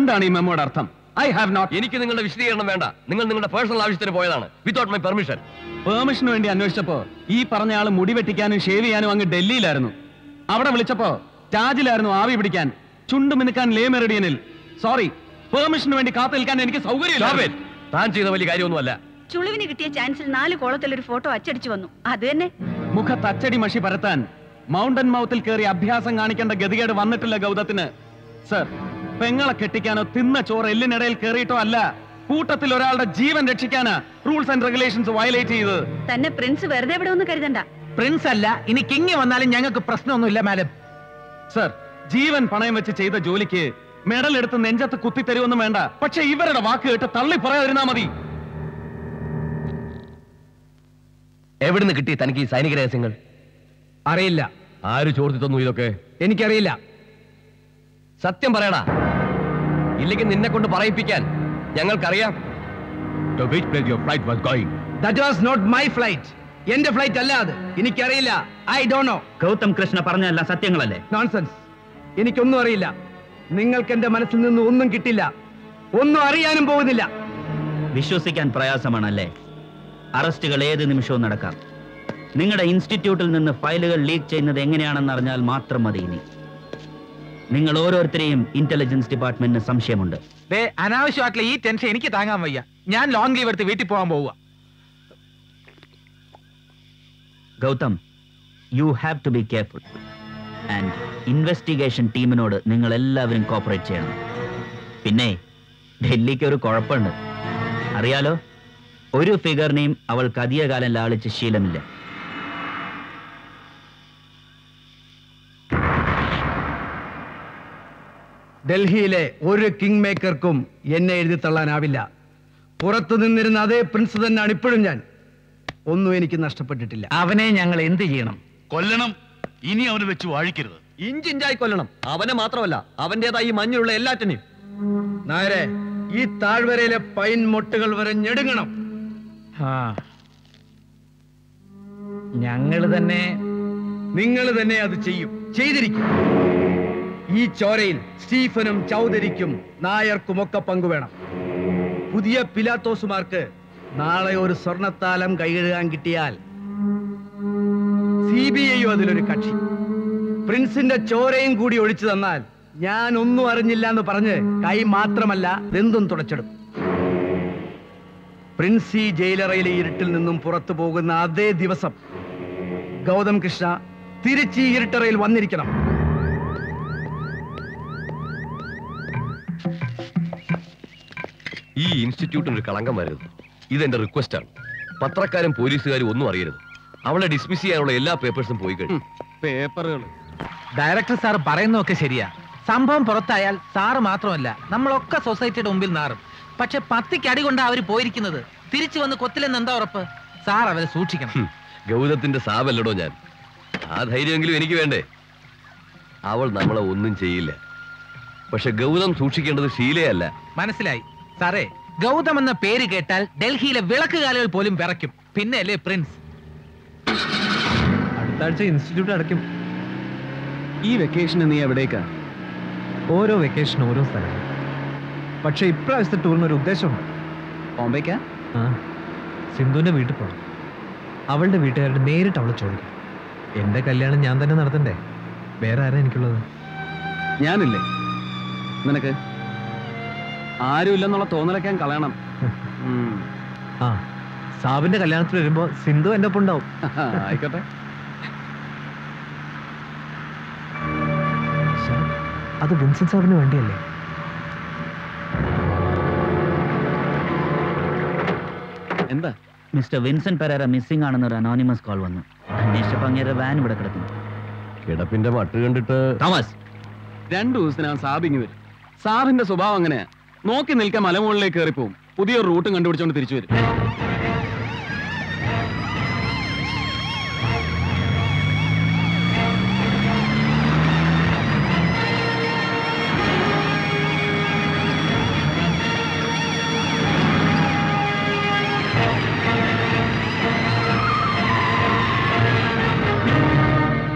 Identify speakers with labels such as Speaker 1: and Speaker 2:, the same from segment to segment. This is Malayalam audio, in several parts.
Speaker 1: എന്താണ് ഈ മെമ്മോയുടെ അർത്ഥം ഐ ഹാവ് നോട്ട്
Speaker 2: എനിക്ക് നിങ്ങളുടെ വിശദീകരണം വേണ്ട നിങ്ങൾ നിങ്ങളുടെ പേഴ്സണൽ ആവശ്യത്തിന് പോയതാണ് വിത്തൗട്ട് മൈ പെർമിഷൻ
Speaker 1: പെർമിഷന് വേണ്ടി അന്വേഷിച്ചപ്പോ ഈ പറഞ്ഞ ആള് മുടി വെട്ടിക്കാനും ഷേവ് ചെയ്യാനും അങ്ങ് ഡൽഹിയിലായിരുന്നു അവിടെ വിളിച്ചപ്പോ ടാജിലായിരുന്നു ആവി പിടിക്കാൻ ചുണ്ടു മിനുക്കാൻ ലേ മെറിഡിയനിൽ സോറി പെർമിഷന് വേണ്ടി കാത്തു നിൽക്കാൻ എനിക്ക്
Speaker 2: Stop
Speaker 1: സൗകര്യമില്ല
Speaker 2: it. താൻ ചെയ്ത വലിയ കാര്യമൊന്നുമല്ല
Speaker 3: ചുളിവിന് കിട്ടിയ ചാൻസിൽ നാല് കോളത്തിൽ ഒരു ഫോട്ടോ അച്ചടിച്ചു വന്നു അത് തന്നെ
Speaker 1: മുഖത്ത് അച്ചടി മഷി പരത്താൻ മൗണ്ടൻ മൗത്തിൽ കയറി അഭ്യാസം കാണിക്കേണ്ട ഗതികേട് വന്നിട്ടില്ല ഗൗതത്തിന് സർ പെങ്ങളെ കെട്ടിക്കാനോ തിന്ന ചോറ് എല്ലിനിടയിൽ കയറിയിട്ടോ അല്ല കൂട്ടത്തിൽ ഒരാളുടെ ജീവൻ രക്ഷിക്കാനാ റൂൾസ് ആൻഡ് റെഗുലേഷൻസ് വയലേറ്റ് ചെയ്തത്
Speaker 3: തന്നെ പ്രിൻസ് വെറുതെ ഇവിടെ ഒന്ന് കരുതണ്ട
Speaker 4: പ്രിൻസ് അല്ല ഇനി കിങ് വന്നാലും ഞങ്ങൾക്ക് പ്രശ്നമൊന്നുമില്ല മാഡം
Speaker 1: സർ ജീവൻ പണയം വെച്ച് ചെയ്ത ജോലിക്ക് മെഡൽ എടുത്ത് നെഞ്ചത്ത് കുത്തിത്തരുമൊന്നും വേണ്ട പക്ഷെ ഇവരുടെ വാക്ക് കേട്ട് തള്ളി പറയാതിരുന്നാ മതി
Speaker 2: എവിടുന്ന് കിട്ടി തനിക്ക് ഈ സൈനിക രഹസ്യങ്ങൾ
Speaker 4: അറിയില്ല
Speaker 2: ആര് ചോർത്തി തന്നു ഇതൊക്കെ
Speaker 4: എനിക്കറിയില്ല
Speaker 2: സത്യം പറയടാ ഇല്ലെങ്കിൽ നിന്നെ കൊണ്ട് പറയിപ്പിക്കാൻ ഞങ്ങൾക്കറിയാം To which place your flight was going?
Speaker 4: That was not my flight എന്റെ ഫ്ലൈറ്റ് അല്ല അത് എനിക്കറിയില്ല I don't know
Speaker 5: Gautham Krishna പറഞ്ഞല്ല സത്യങ്ങളല്ലേ
Speaker 4: നോൺസെൻസ് എനിക്കൊന്നും അറിയില്ല നിങ്ങൾക്ക് എന്റെ മനസ്സിൽ നിന്ന് ഒന്നും കിട്ടില്ല ഒന്നും അറിയാനും പോകുന്നില്ല
Speaker 5: വിശ്വസിക്കാൻ പ്രയാസമാണല്ലേ അറസ്റ്റുകൾ ഏത് നിമിഷവും നടക്കാം നിങ്ങളുടെ ഇൻസ്റ്റിറ്റ്യൂട്ടിൽ നിന്ന് ഫയലുകൾ ലീക്ക് ചെയ്യുന്നത് എങ്ങനെയാണെന്ന് അറിഞ്ഞാൽ മാത്രം മതി ഇനി നിങ്ങൾ ഓരോരുത്തരെയും ഇന്റലിജൻസ് ഡിപ്പാർട്ട്മെന്റിന് സംശയമുണ്ട്
Speaker 4: ദേ അനാവശ്യമായിട്ടുള്ള ഈ ടെൻഷൻ എനിക്ക് താങ്ങാൻ വയ്യ ഞാൻ ലോങ് ലീവ് എടുത്ത് വീട്ടിൽ പോകാൻ പോവുക
Speaker 5: Gautham you have to be careful and investigation ടീമിനോട് നിങ്ങൾ എല്ലാവരും കോപ്പറേറ്റ് ചെയ്യണം പിന്നെ ഡൽഹിക്ക് ഒരു കുഴപ്പമുണ്ട് അറിയാലോ ഒരു ഫിഗറിനെയും അവൾക്ക് അധികകാലം ലാളിച്ച് ശീലമില്ല
Speaker 4: ഡൽഹിയിലെ ഒരു കിങ് മേക്കർക്കും എന്നെ എഴുതി തള്ളാനാവില്ല പുറത്തു നിന്നിരുന്ന അതേ പ്രിൻസ് തന്നെയാണ് ഇപ്പോഴും ഞാൻ ഒന്നും എനിക്ക് നഷ്ടപ്പെട്ടിട്ടില്ല അവനെ ഞങ്ങൾ എന്ത് ചെയ്യണം
Speaker 6: കൊല്ലണം ഇനി അവന് വെച്ച് വാഴിക്കരുത്
Speaker 2: ഇഞ്ചിഞ്ചായി കൊല്ലണം അവനെ മാത്രമല്ല അവന്റേതായി ഈ മഞ്ഞുള്ള എല്ലാറ്റിനെയും
Speaker 4: നായരെ ഈ താഴ്വരയിലെ പൈൻ മൊട്ടുകൾ വരെ ഞെടുങ്ങണം ഞങ്ങൾ തന്നെ നിങ്ങൾ തന്നെ അത് ചെയ്യും ചെയ്തിരിക്കും ഈ ചോരയിൽ സ്റ്റീഫനും ചൗധരിക്കും നായർക്കുമൊക്കെ പങ്കുവേണം പുതിയ പിലാത്തോസുമാർക്ക് നാളെ ഒരു സ്വർണത്താലം കൈകഴുകാൻ കിട്ടിയാൽ സി ബി ഐയും അതിലൊരു കക്ഷി പ്രിൻസിന്റെ ചോരയും കൂടി ഒഴിച്ചു തന്നാൽ ഞാൻ ഒന്നും അറിഞ്ഞില്ല എന്ന് പറഞ്ഞ് കൈ മാത്രമല്ല ദന്തും തുടച്ചിടും പ്രിൻസി ജയിലറയിലെ ഇരുട്ടിൽ നിന്നും പുറത്തു പോകുന്ന അതേ ദിവസം ഗൗതം കൃഷ്ണ തിരിച്ച് ഈ ഇരുട്ടറയിൽ വന്നിരിക്കണം
Speaker 2: ഈ ഇൻസ്റ്റിറ്റ്യൂട്ടിന് ഒരു കളങ്കം വരരുത് ഇതെന്റെ റിക്വസ്റ്റ് ആണ് പത്രക്കാരും പോലീസുകാരും ഒന്നും അറിയരുത് അവളെ ഡിസ്മിസ് ചെയ്യാനുള്ള എല്ലാ പേപ്പേഴ്സും പോയി കഴിഞ്ഞു
Speaker 1: പേപ്പറുകൾ
Speaker 7: ഡയറക്ടർ സാർ പറയുന്നതൊക്കെ ശരിയാ സംഭവം പുറത്തായാൽ സാറ് മാത്രമല്ല നമ്മളൊക്കെ സൊസൈറ്റിയുടെ മുമ്പിൽ നാറും പക്ഷെ പത്തിക്ക് അടി കൊണ്ടാ അവര് പോയിരിക്കുന്നത് തിരിച്ചു വന്ന് കൊത്തില്ലെന്ന് എന്താ ഉറപ്പ് സാർ അവരെ സൂക്ഷിക്കണം
Speaker 2: ഹും, ഗൗതത്തിന്റെ സാവല്ലടോ ഞാൻ ആ ധൈര്യമെങ്കിലും എനിക്ക് വേണ്ടേ അവൾ നമ്മളെ ഒന്നും ചെയ്യില്ല പക്ഷെ ഗൗതം സൂക്ഷിക്കേണ്ടത് ശീലയല്ല
Speaker 7: മനസ്സിലായി സാറേ ഗൗതം എന്ന പേര് കേട്ടാൽ ഡൽഹിയിലെ വിളക്കുകാലുകൾ പോലും വിറയ്ക്കും പിന്നെ അല്ലേ പ്രിൻസ്
Speaker 8: അടുത്ത ആഴ്ച ഇൻസ്റ്റിറ്റ്യൂട്ട് അടയ്ക്കും
Speaker 1: ഈ വെക്കേഷന് നീ എവിടേക്കാ
Speaker 8: ഓരോ വെക്കേഷൻ ഓരോ സ്ഥലം പക്ഷെ ഇപ്രാവശ്യത്തെ ടൂറിന് ഒരു ഉദ്ദേശമുണ്ട്
Speaker 1: ബോംബേക്കാ
Speaker 8: ആ സിന്ധുവിന്റെ വീട്ടിൽ പോകണം അവളുടെ വീട്ടുകാരുടെ നേരിട്ട് അവളെ ചോദിക്കും എന്റെ കല്യാണം ഞാൻ തന്നെ നടത്തണ്ടേ വേറെ ആരാ എനിക്കുള്ളത്
Speaker 1: ഞാനില്ലേ നിനക്ക് ആരുമില്ലെന്നുള്ള തോന്നലൊക്കെ ഞാൻ കളയണം ഉം.
Speaker 8: ആ സാബിന്റെ കല്യാണത്തിൽ വരുമ്പോ സിന്ധു എന്റെ ഒപ്പം ഉണ്ടാവും
Speaker 1: ആയിക്കോട്ടെ
Speaker 8: ശ്ശെ, അത് വിൻസെന്റ് സാബിന് വേണ്ടിയല്ലേ
Speaker 1: എന്താ
Speaker 5: മിസ്റ്റർ വിൻസെന്റ് പെരേര മിസ്സിംഗ് ആണെന്ന് ഒരു അനോണിമസ് കോൾ വന്നു അന്വേഷിച്ചപ്പോൾ അങ്ങേരെ വാൻ ഇവിടെ കിടക്കുന്നു
Speaker 2: കിടപ്പിന്റെ മട്ട് കണ്ടിട്ട്
Speaker 5: തോമസ്
Speaker 1: രണ്ടു ദിവസത്തിനകം സാബിങ് വരും സാറിന്റെ സ്വഭാവം അങ്ങനെയാ നോക്കി നിൽക്കാൻ മലമുകളിലേക്ക് കയറിപ്പോവും പുതിയൊരു റൂട്ടും കണ്ടുപിടിച്ചോണ്ട് തിരിച്ചു വരും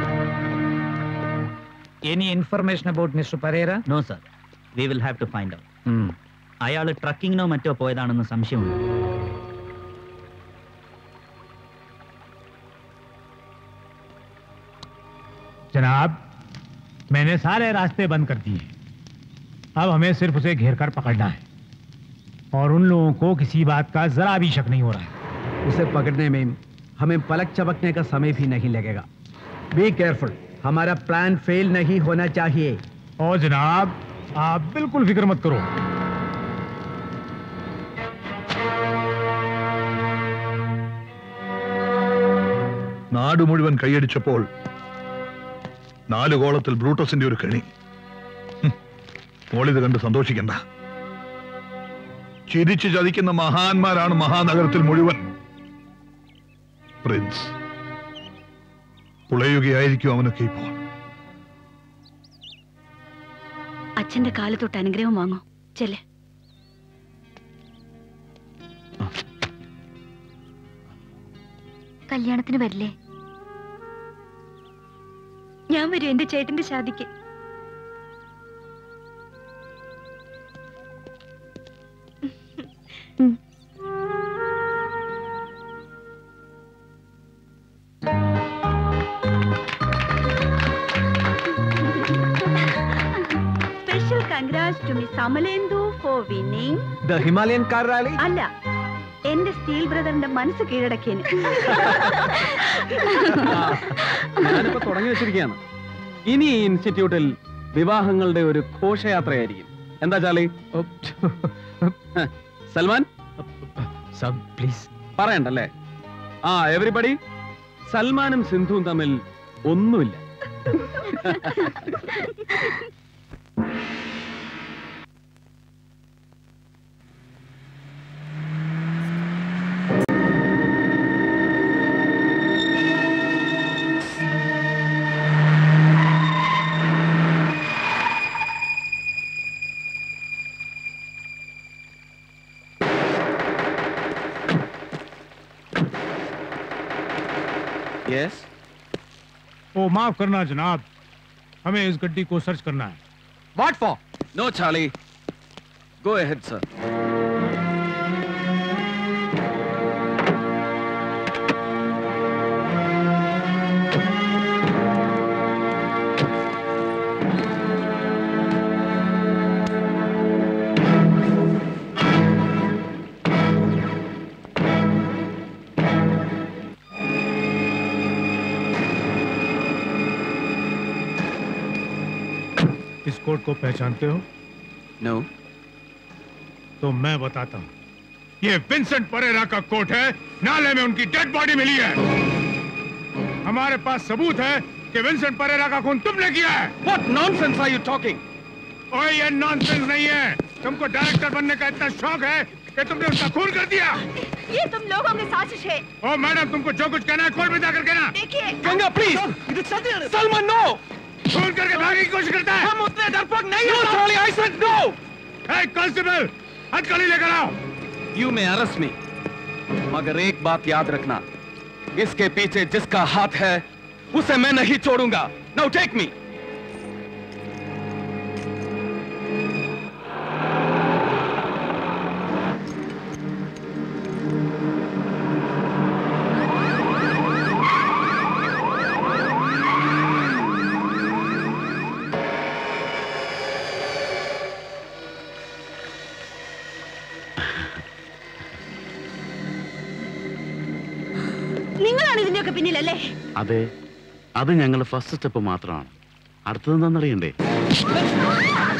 Speaker 4: any information about mister Pereira
Speaker 5: no sir we will have to find out അയാൾ ട്രക്കിങ്ങിനോ മറ്റോ പോയതാണെന്ന് സംശയമുണ്ട്
Speaker 9: जनाब मैंने सारे रास्ते बंद कर दिए अब हमें सिर्फ उसे घेर कर पकड़ना है और उन लोगों को किसी बात का जरा भी शक नहीं हो रहा है
Speaker 4: उसे पकड़ने में हमें पलक चमकने का समय भी नहीं लगेगा बी केयरफुल हमारा प्लान फेल नहीं होना चाहिए
Speaker 9: और जनाब आप बिल्कुल फिक्र मत करो
Speaker 10: നാട് മുഴുവൻ കൈയടിച്ചപ്പോൾ നാല് കോളത്തിൽ ബ്രൂട്ടസിന്റെ ഒരു കെണി ഹും, മോളിത് കണ്ട് സന്തോഷിക്കണ്ട ചിരിച്ചു ചതിക്കുന്ന മഹാന്മാരാണ് മഹാനഗരത്തിൽ മുഴുവൻ പ്രിൻസ് പുളയുകയായിരിക്കും അവനൊക്കെ ഇപ്പോൾ
Speaker 3: അച്ഛന്റെ കാല് തൊട്ട് അനുഗ്രഹം വാങ്ങൂ ചെല്ലേ
Speaker 11: കല്യാണത്തിന് വരില്ലേ
Speaker 3: ഞാൻ വരും എന്റെ ചേട്ടന്റെ ശാദിക്ക് special congrats to miss Amalendu for winning
Speaker 8: the Himalayan car rally
Speaker 3: അല്ല എന്റെ സ്റ്റീൽ ബ്രദറിന്റെ മനസ്സ് കീഴടക്കിയന്
Speaker 1: ഞാനിപ്പോ തുടങ്ങി വെച്ചിരിക്കുകയാണ് ഇനി ഈ ഇൻസ്റ്റിറ്റ്യൂട്ടിൽ വിവാഹങ്ങളുടെ ഒരു ഘോഷയാത്രയായിരിക്കും എന്താ ചാലി ഹ, സൽമാൻ
Speaker 8: സബ് പ്ലീസ്
Speaker 1: പറയണ്ടല്ലേ ആ എവരിബഡി സൽമാനും സിന്ധുവും തമ്മിൽ ഒന്നുമില്ല यस
Speaker 9: ओ माफ करना जनाब हमें इस गड्डी को सर्च करना है
Speaker 1: what for no Charlie go ahead sir
Speaker 9: इस कोट को पहचानते हो
Speaker 1: नो
Speaker 9: तो मैं बताता हूँ ये विंसेंट परेरा का कोट है नाले में उनकी डेड बॉडी मिली है हमारे पास सबूत है कि विंसेंट परेरा का खून तुमने किया है
Speaker 1: what nonsense are you talking
Speaker 9: ओए ये नॉनसेंस नहीं है तुमको डायरेक्टर बनने का इतना शौक है कि तुमने उसका खून कर दिया
Speaker 3: ये तुम लोगों की साजिश है
Speaker 9: ओ मैडम तुमको जो कुछ कहना है कोर्ट में जाकर कहना
Speaker 3: देखिए
Speaker 1: गंगा प्लीज सलमान नो
Speaker 9: खून करके भागने की कोशिश करता है
Speaker 1: हम उतने डरपोक नहीं हैं चार्ली आई सेड नो
Speaker 9: ए, कांस्टेबल हथकड़ी लेकर आओ
Speaker 1: यू मे अरेस्ट मी मगर एक बात याद रखना इसके पीछे जिसका हाथ है उसे मैं नहीं छोड़ूंगा नाउ टेक मी
Speaker 3: നിങ്ങളാണ് ഇതിന്റെയൊക്കെ പിന്നിലല്ലേ
Speaker 6: അതെ അത് ഞങ്ങളുടെ ഫസ്റ്റ് സ്റ്റെപ്പ് മാത്രമാണ് അടുത്തത് എന്താണെന്നറിയണ്ടേ